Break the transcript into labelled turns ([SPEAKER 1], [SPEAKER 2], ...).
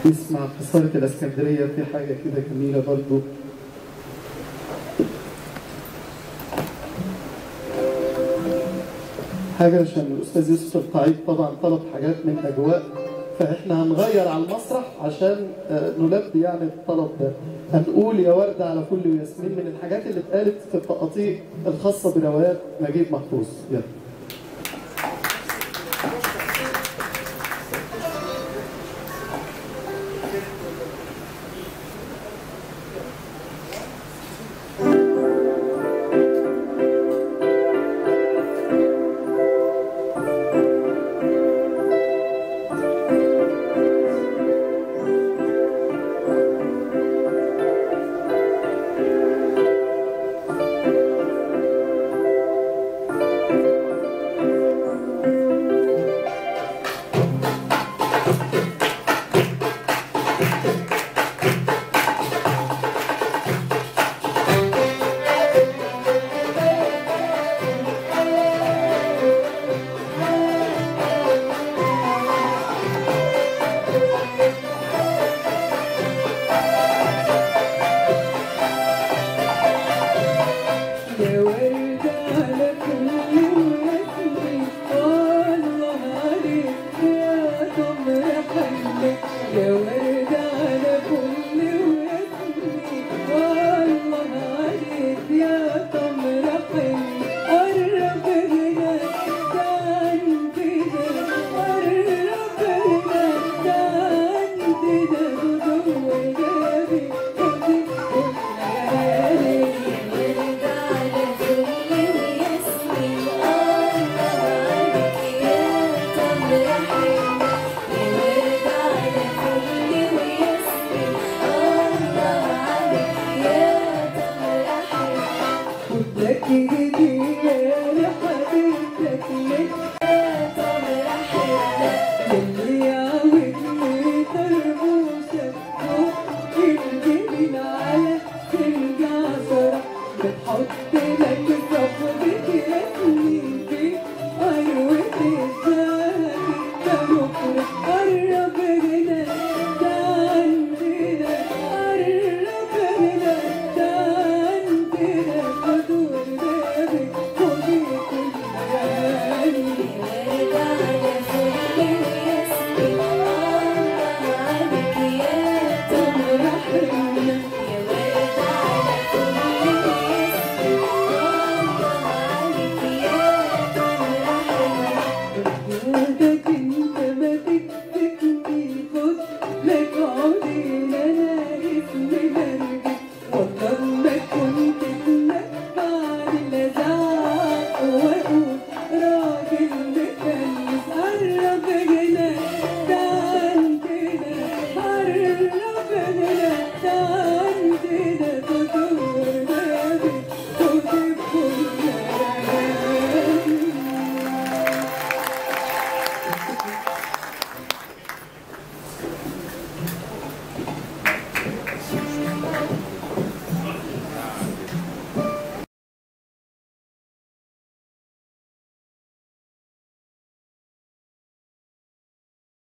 [SPEAKER 1] نسمع قصارة الاسكندرية في حاجة كده جميلة برضو حاجة عشان الأستاذ يوسف القعيد طبعا طلب حاجات من أجواء فإحنا هنغير على المسرح عشان آه، نلبي يعني الطلب ده هنقول يا وردة على كل ياسمين من الحاجات اللي اتقالت في التقاطيع الخاصة بروايات نجيب محفوظ يلا
[SPEAKER 2] يا وردة على كل واسمي والله عليك يا تمر حلك يا وردة على كل واسمي والله عليك يا تمر حلك قرب هنا تعندنا قرب هنا تعندنا جوه جابي خدي كل لك هدية لحبيبتك لك اللي عاودني تربوشك فوق الجبين على ترجع فرح بتحط لك صفرة ياسمين في عروة الزهر ده بكرة قرب هنا ده عندنا قرب هنا ده عندنا خدوا الباب خدي كل غالي تمر حلنا جهدك انت ما تكتكني خد لك عودين انا اسمي نرجس والله ما كنت اتمتع لزعق واقول راجل متلس قرب هنا ده عندنا قرب هنا ده